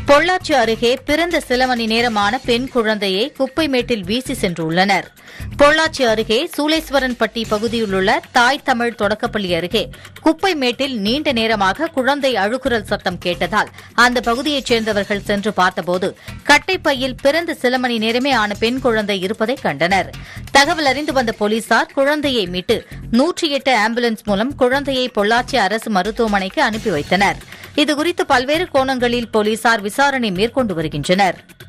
பொள்ளாச்சி அருகே பிறந்த சில மணி நேரமான பெண் குழந்தையை குப்பை மேட்டில் வீசி சென்றுள்ளனர் பொள்ளாச்சி அருகே சூளேஸ்வரன்பட்டி பகுதியிலுள்ள தாய் தமிழ் தொடக்கப்பள்ளி அருகே குப்பை மேட்டில் நீண்ட நேரமாக குழந்தை அழுகுரல் சத்தம் கேட்டதால் அந்த பகுதியைச் சேர்ந்தவர்கள் சென்று பார்த்தபோது கட்டைப்பையில் பிறந்த சில மணி நேரமே ஆன பெண் குழந்தை இருப்பதை கண்டனர் தகவல் அறிந்து வந்த போலீசார் குழந்தையை மீட்டு நூற்றி எட்டு ஆம்புலன்ஸ் மூலம் குழந்தையை பொள்ளாச்சி அரசு மருத்துவமனைக்கு அனுப்பி வைத்தனர் இதுகுறித்து பல்வேறு கோணங்களில் போலீசார் விசாரணை மேற்கொண்டு வருகின்றனர்